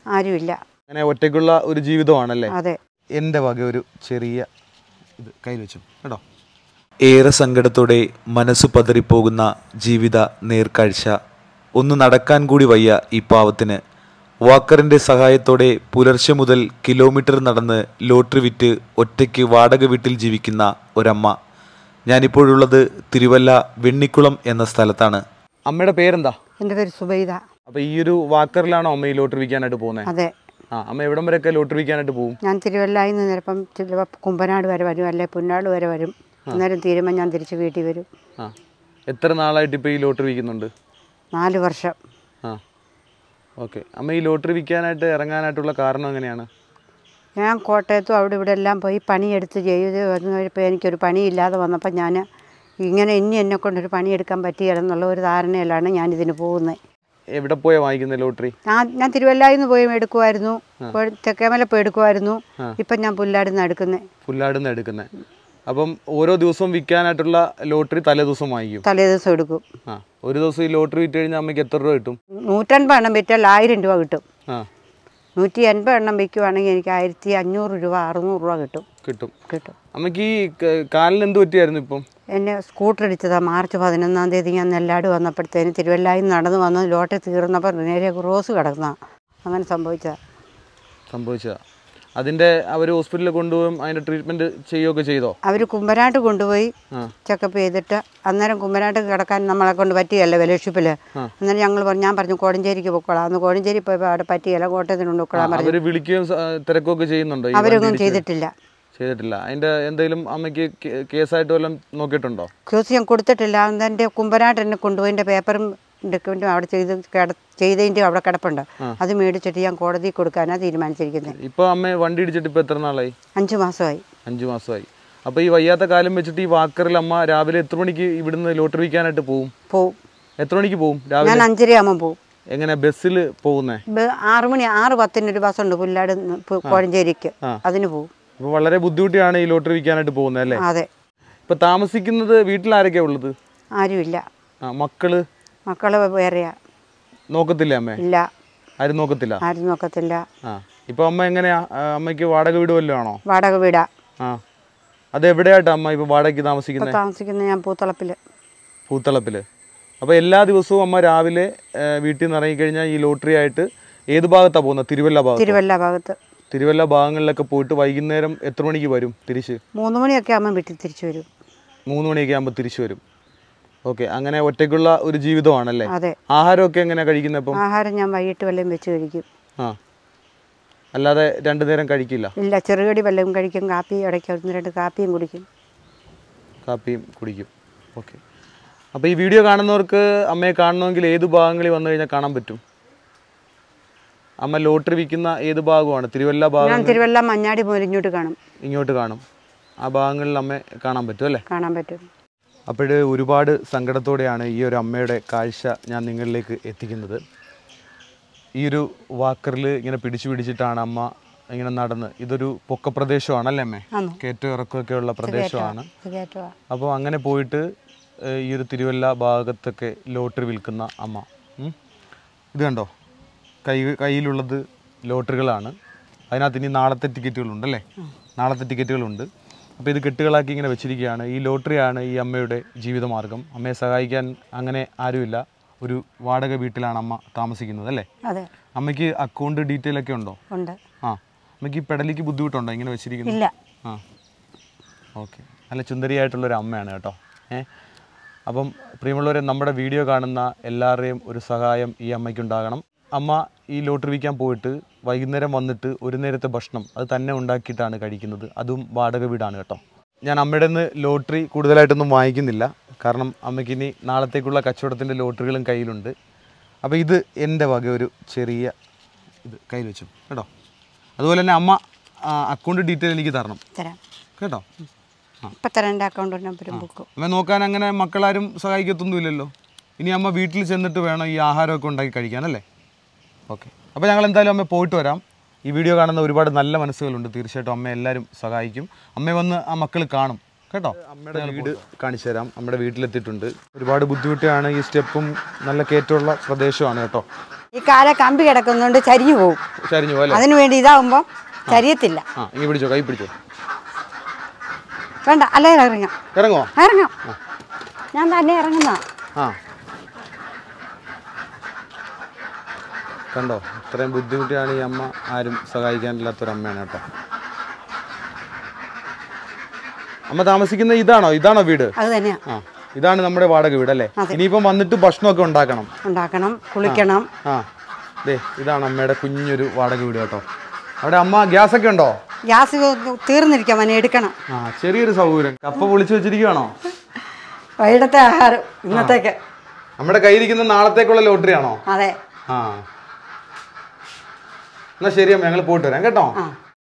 ആരുമില്ല അങ്ങനെ ഒറ്റയ്ക്കുള്ള ഒരു ജീവിതമാണല്ലേ അതെ എൻ്റെ വക ഒരു ചെറിയ ഇത് കയ്യിൽ വെച്ചു കേട്ടോ ഏറെ സങ്കടത്തോടെ മനസ്സു പതറിപ്പോകുന്ന ജീവിത നേർക്കാഴ്ച ഒന്ന് നടക്കാൻ കൂടി വയ്യ ഈ പാവത്തിന് വാക്കറിന്റെ സഹായത്തോടെ പുലർച്ചെ മുതൽ കിലോമീറ്റർ നടന്ന് ലോട്ടറി വിറ്റ് ഒറ്റയ്ക്ക് വാടക വീട്ടിൽ ജീവിക്കുന്ന ഒരമ്മ ഞാനിപ്പോഴുള്ളത് തിരുവല്ല വെണ്ണിക്കുളം എന്ന സ്ഥലത്താണ് അമ്മയുടെ പേരെന്താ എൻ്റെ പേര് സുബൈദ അപ്പോൾ ഈ ഒരു വാക്കറിലാണോ അമ്മ ഈ ലോട്ടറി വിൽക്കാനായിട്ട് പോകുന്നത് അതെ ആ അമ്മ എവിടം വരെയൊക്കെ ലോട്ടറി വിൽക്കാനായിട്ട് പോകും ഞാൻ തിരുവല്ലായിൽ നിന്ന് ചിലപ്പം ചിലപ്പോൾ കുമ്പനാട് വരെ വരും അല്ലെ പുന്നാട് വരെ വരും അന്നേരം തീരുമ്പോൾ ഞാൻ തിരിച്ച് വീട്ടിൽ വരും ആ എത്ര നാളായിട്ട് ഇപ്പോൾ ഈ ലോട്ടറി വിൽക്കുന്നുണ്ട് നാല് വർഷം ആ ഓക്കെ അമ്മ ഈ ലോട്ടറി വിൽക്കാനായിട്ട് ഇറങ്ങാനായിട്ടുള്ള കാരണം എങ്ങനെയാണ് ഞാൻ കോട്ടയത്തും അവിടെ ഇവിടെ എല്ലാം പോയി പണിയെടുത്ത് ചെയ്ത് വന്നു കഴിഞ്ഞപ്പോൾ എനിക്കൊരു പണിയില്ലാതെ വന്നപ്പോൾ ഞാൻ ഇങ്ങനെ ഇനി എന്നെ കൊണ്ടൊരു പണിയെടുക്കാൻ പറ്റിയാലെന്നുള്ള ഒരു ധാരണയിലാണ് ഞാനിതിന് പോകുന്നത് എവിടെ പോയാൽ വാങ്ങിക്കുന്നത് ലോട്ടറി ഞാൻ ഞാൻ തിരുവല്ലായിൽ നിന്ന് പോയി എടുക്കുമായിരുന്നു തെക്കേമല പോയി എടുക്കുമായിരുന്നു ഇപ്പം ഞാൻ പുല്ലാടിൽ നിന്ന് എടുക്കുന്നത് പുല്ലാടിൽ നിന്ന് എടുക്കുന്നത് അപ്പം ഓരോ ദിവസവും വിൽക്കാനായിട്ടുള്ള ലോട്ടറി തലേ ദിവസം വാങ്ങിക്കും തലേ ദിവസം എടുക്കും ആ ഒരു ദിവസം ഈ ലോട്ടറി വിറ്റ് കഴിഞ്ഞാൽ അമ്മയ്ക്ക് എത്ര രൂപ കിട്ടും നൂറ്റൻപത് എണ്ണം വിറ്റാൽ ആയിരം രൂപ കിട്ടും ആ നൂറ്റി എൺപത് എണ്ണം വിൽക്കുവാണെങ്കിൽ എനിക്ക് ആയിരത്തി അഞ്ഞൂറ് രൂപ അറുന്നൂറ് രൂപ കിട്ടും കിട്ടും കിട്ടും അമ്മയ്ക്ക് ഈ ക- കാലിന് എന്ത് പറ്റിയായിരുന്നു ഇപ്പം എന്നെ സ്കൂട്ടർ ഇടിച്ചതാണ് മാർച്ച് പതിനൊന്നാം തീയതി ഞാൻ നെല്ലാട് വന്നപ്പോഴത്തേന് തിരുവല്ലായിൽ നിന്ന് നടന്ന് വന്ന് ലോട്ടറി തീർന്നപ്പോൾ നേരെ ക്രോസ് കിടക്കുന്ന അങ്ങനെ സംഭവിച്ചതാണ് സംഭവിച്ചതാ അതിൻ്റെ അവർ ഹോസ്പിറ്റലിൽ കൊണ്ടുപോകും അതിൻ്റെ ട്രീറ്റ്മെൻറ്റ് ചെയ്യുകയൊക്കെ ചെയ്തോ അവർ കുമ്പനാട്ട് കൊണ്ടുപോയി ആ ചെക്കപ്പ് ചെയ്തിട്ട് അന്നേരം കുമ്പനാട്ട് കിടക്കാൻ നമ്മളെ കൊണ്ട് പറ്റിയല്ല ഫെലോഷിപ്പിൽ അന്നേരം ഞങ്ങൾ പറഞ്ഞു ഞാൻ പറഞ്ഞു കോടഞ്ചേരിക്ക് പൊക്കോളാം അന്ന് കോടഞ്ചേരി പോയപ്പോൾ അവിടെ പറ്റിയല്ല കോട്ടയത്തിന് കൊണ്ടുപോയിക്കോളാം പറഞ്ഞു അവർ വിളിക്കുകയും സ- തിരക്കുകയൊക്കെ ചെയ്യുന്നുണ്ടോ ഈ വണ്ടി അവരൊന്നും ഇടിച്ച്? ചെയ്തിട്ടില്ല ചെയ്തിട്ടില്ല അതിൻ്റെ എന്തെങ്കിലും അമ്മയ്ക്ക് കേ- കേസായിട്ട് വല്ലതും നോക്കിയിട്ടുണ്ടോ ക്യൂസ് ഞാൻ കൊടുത്തിട്ടില്ല അന്നെൻ്റെ കുമ്പനാട്ട് എന്നെ കൊണ്ടുപോയി എൻ്റെ പേപ്പറും ഡോക്യുമെൻറ്റും അവിടെ ചെയ്ത് കിട ചെയ്തതിൻ്റെ അവിടെ കിടപ്പുണ്ട് അത് മേടിച്ചിട്ട് ഞാൻ കോടതിയിൽ കൊടുക്കാനാണ് തീരുമാനിച്ചിരിക്കുന്നത് ഇപ്പോൾ അമ്മ വണ്ടി ഇടിച്ചിട്ട് ഇപ്പോൾ എത്ര നാളായി അഞ്ച് മാസമായി അഞ്ച് മാസമായി അപ്പോൾ ഈ വയ്യാത്ത കാലം വെച്ചിട്ട് ഈ വാക്കറിൽ അമ്മ രാവിലെ എത്ര മണിക്ക് ഇവിടുന്ന് ലോട്ടറി വിൽക്കാനായിട്ട് പോവും പോവും എത്ര മണിക്ക് പോവും രാവിലെ ഞാൻ അഞ്ചര ആകുമ്പോൾ പോവും എങ്ങനെ ബസ്സിൽ പോകുന്നേ ബ- ആറ് മണി ആറ് പത്തിനൊരു ബസ്സുണ്ട് പുല്ലാട് നിന്ന് പു- കോഴഞ്ചേരിക്ക് ആ. അതിന് പോവും അപ്പോൾ വളരെ ബുദ്ധിമുട്ടിയാണ് ഈ ലോട്ടറി വിൽക്കാനായിട്ട് പോകുന്നത് അല്ലേ അതെ ഇപ്പോൾ താമസിക്കുന്നത് വീട്ടിൽ ആരൊക്കെയാണ് ഉള്ളത് ആരുമില്ല ആ മക്കള് മക്കള് വേറെയാ നോക്കത്തില്ലേ അമ്മേ ഇല്ല ആരും നോക്കത്തില്ല ആരും നോക്കത്തില്ല ആ ഇപ്പോൾ അമ്മ എങ്ങനെയാ ആ, അമ്മയ്ക്ക് വാടക വീട് വല്ലതും ആണോ വാടക വീടാ ആ അത് എവിടെയായിട്ടാ അമ്മ ഇപ്പോൾ വാടകയ്ക്ക് ഇപ്പൊ താമസിക്കുന്നത് താമസിക്കുന്ന ഞാൻ പൂത്തളപ്പില് പൂത്തളപ്പിൽ അപ്പോൾ എല്ലാ ദിവസവും അമ്മ രാവിലെ ആ, വീട്ടിൽ നിന്ന് ഇറങ്ങിക്കഴിഞ്ഞാൽ ഈ ലോട്ടറി ആയിട്ട് ഏത് ഭാഗത്താണ് പോകുന്നത് തിരുവല്ല ഭാഗത്ത് തിരുവല്ല ഭാഗത്ത് തിരുവല്ല ഭാഗങ്ങളിലൊക്കെ പോയിട്ട് വൈകുന്നേരം എത്ര മണിക്ക് വരും തിരിച്ച് മൂന്ന് മണിയൊക്കെ ആകുമ്പോൾ വീട്ടിൽ തിരിച്ചു വരും മൂന്ന് മണിയൊക്കെ ആകുമ്പോൾ തിരിച്ചു വരും ഓക്കെ അങ്ങനെ ഒറ്റയ്ക്കുള്ള ഒരു ജീവിതമാണല്ലേ അതെ ആഹാരമൊക്കെ എങ്ങനെയാണ് കഴിക്കുന്നത് ഇപ്പം ആഹാരം ഞാൻ വൈകിട്ട് വല്ലതും വെച്ച് കഴിക്കും ആ അല്ലാതെ രണ്ടു നേരം കഴിക്കില്ല ഇല്ല ചെറുകടി വല്ലതും കഴിക്കും കാപ്പി ഇടയ്ക്ക് ഒന്ന് രണ്ട് കാപ്പിയും കുടിക്കും കാപ്പിയും കുടിക്കും ഓക്കെ അപ്പോൾ ഈ വീഡിയോ കാണുന്നവർക്ക് അമ്മയെ കാണണമെങ്കിൽ ഏത് ഭാഗങ്ങളിൽ വന്നു കഴിഞ്ഞാൽ കാണാൻ പറ്റും അമ്മ ലോട്ടറി വിൽക്കുന്ന ഏത് ഭാഗമാണ് തിരുവല്ല ഞാൻ ഭാഗം തിരുവല്ല മഞ്ഞാടി മുരിഞ്ഞോട്ട് കാണും ഇങ്ങോട്ട് കാണും ആ ഭാഗങ്ങളിൽ അമ്മയെ കാണാൻ പറ്റും അല്ലേ കാണാൻ പറ്റും അപ്പോൾ ഒരുപാട് സങ്കടത്തോടെയാണ് ഈ ഒരു അമ്മയുടെ കാഴ്ച ഞാൻ നിങ്ങളിലേക്ക് എത്തിക്കുന്നത് ഈ ഒരു വാക്കറിൽ ഇങ്ങനെ പിടിച്ചു പിടിച്ചിട്ടാണ് അമ്മ ഇങ്ങനെ നടന്ന് ഇതൊരു പൊക്ക പ്രദേശമാണല്ലേ അമ്മേ ആണോ? കയറ്റം ഇറക്കമൊക്കെ ഉള്ള പ്രദേശമാണ് ഇത് കയറ്റവാ അപ്പോൾ അങ്ങനെ പോയിട്ട് ഏഹ്, ഈ ഒരു തിരുവല്ല ഭാഗത്തൊക്കെ ലോട്ടറി വിൽക്കുന്ന അമ്മ ഉം. ഇത് കണ്ടോ കൈ കയ്യിലുള്ളത് ലോട്ടറികളാണ് അതിനകത്ത് ഇനി നാളത്തെ ടിക്കറ്റുകളുണ്ടല്ലേ നാളത്തെ ടിക്കറ്റുകളുണ്ട് അപ്പോൾ ഇത് കെട്ടുകളാക്കി ഇങ്ങനെ വെച്ചിരിക്കുകയാണ് ഈ ലോട്ടറിയാണ് ഈ അമ്മയുടെ ജീവിതമാർഗം അമ്മയെ സഹായിക്കാൻ അങ്ങനെ ആരുമില്ല ഒരു വാടക വീട്ടിലാണ് അമ്മ താമസിക്കുന്നത് അല്ലേ അതെ അമ്മയ്ക്ക് അക്കൗണ്ട് ഡീറ്റെയിൽ ഒക്കെ ഉണ്ടോ ഉണ്ട് ആ അമ്മയ്ക്ക് ഈ പെടലിക്ക് ബുദ്ധിമുട്ടുണ്ടോ ഇങ്ങനെ വെച്ചിരിക്കുന്നത് ഇല്ല ആ ഓക്കെ നല്ല ചുന്ദരിയായിട്ടുള്ളൊരു അമ്മയാണ് കേട്ടോ ഏ അപ്പം പ്രിയമുള്ളവരെ നമ്മുടെ വീഡിയോ കാണുന്ന എല്ലാവരുടെയും ഒരു സഹായം ഈ അമ്മയ്ക്കുണ്ടാകണം അമ്മ ഈ ലോട്ടറി വിൽക്കാൻ പോയിട്ട് വൈകുന്നേരം വന്നിട്ട് ഒരു നേരത്തെ ഭക്ഷണം അത് തന്നെ ഉണ്ടാക്കിയിട്ടാണ് കഴിക്കുന്നത് അതും വാടക വീടാണ് കേട്ടോ ഞാൻ അമ്മയുടെ നിന്ന് ലോട്ടറി കൂടുതലായിട്ടൊന്നും വാങ്ങിക്കുന്നില്ല കാരണം അമ്മയ്ക്ക് ഇനി നാളത്തേക്കുള്ള കച്ചവടത്തിൻ്റെ ലോട്ടറികളും കയ്യിലുണ്ട് അപ്പോൾ ഇത് എൻ്റെ വക ഒരു ചെറിയ ഇത് കയ്യിൽ വെച്ചു കേട്ടോ അതുപോലെ തന്നെ അമ്മ അക്കൗണ്ട് ഡീറ്റെയിൽ എനിക്ക് തരണം തരാം കേട്ടോ ഇപ്പം തരാം എൻ്റെ അക്കൗണ്ട് നമ്പരും ബുക്കും അമ്മ നോക്കാൻ അങ്ങനെ മക്കളാരും സഹായിക്കത്തൊന്നുമില്ലല്ലോ ഇനി അമ്മ വീട്ടിൽ ചെന്നിട്ട് വേണം ഈ ആഹാരമൊക്കെ ഉണ്ടാക്കി കഴിക്കാനല്ലേ ഓക്കെ അപ്പോൾ ഞങ്ങൾ എന്തായാലും അമ്മ പോയിട്ട് വരാം ഈ വീഡിയോ കാണുന്ന ഒരുപാട് നല്ല മനസ്സുകളുണ്ട് തീർച്ചയായിട്ടും അമ്മ എല്ലാവരും സഹായിക്കും അമ്മ വന്ന് ആ മക്കൾ കാണും കേട്ടോ അമ്മയുടെ വീട് കാണിച്ചു തരാം നമ്മുടെ വീട്ടിലെത്തിയിട്ടുണ്ട് ഒരുപാട് ബുദ്ധിമുട്ടിയാണ് ഈ സ്റ്റെപ്പും നല്ല കയറ്റമുള്ള പ്രദേശമാണ് കേട്ടോ ഈ കാല കമ്പി കിടക്കുന്നുണ്ട് ചരിഞ്ഞു പോകും ചരിഞ്ഞു പോലെ അതിനു വേണ്ടി ഇതാവുമ്പം ചരിയത്തില്ല ആ ഇങ്ങനെ പിടിച്ചോ കൈ പിടിച്ചോ വേണ്ട അല്ലേ ഇറങ്ങാം ഇറങ്ങോ ഇറങ്ങാം ഞാൻ തന്നെ ഇറങ്ങുന്ന ആ കണ്ടോ ഇത്രയും ബുദ്ധിമുട്ടിയാണ് ഈ അമ്മ ആരും സഹായിക്കാനില്ലാത്തൊരു അമ്മയാണ് കേട്ടോ അമ്മ താമസിക്കുന്ന ഇതാണോ ഇതാണോ വീട് അത് തന്നെയാ ആ ഇതാണ് നമ്മുടെ വാടക വീട് അല്ലേ ഇനിയിപ്പം വന്നിട്ട് ഭക്ഷണമൊക്കെ ഉണ്ടാക്കണം ഉണ്ടാക്കണം കുളിക്കണം ആ ദേ ഇതാണ് അമ്മയുടെ കുഞ്ഞൊരു വാടക വീട് കേട്ടോ അവിടെ അമ്മ ഗ്യാസ് ഒക്കെ ഉണ്ടോ ഗ്യാസ് തീർന്നിരിക്കാം മനെ എടുക്കണം ആ ചെറിയൊരു സൗകര്യം കപ്പ പൊളിച്ചു വെച്ചിരിക്കുകയാണോ വൈകിട്ടത്തെ ആഹാരം ഇന്നത്തേക്ക് നമ്മുടെ കയ്യിരിക്കുന്ന നാളത്തേക്കുള്ള ലോട്ടറി ആണോ അതെ ആ എന്നാ ശരി അമ്മ ഞങ്ങൾ പോയിട്ട് വരാം കേട്ടോ ആ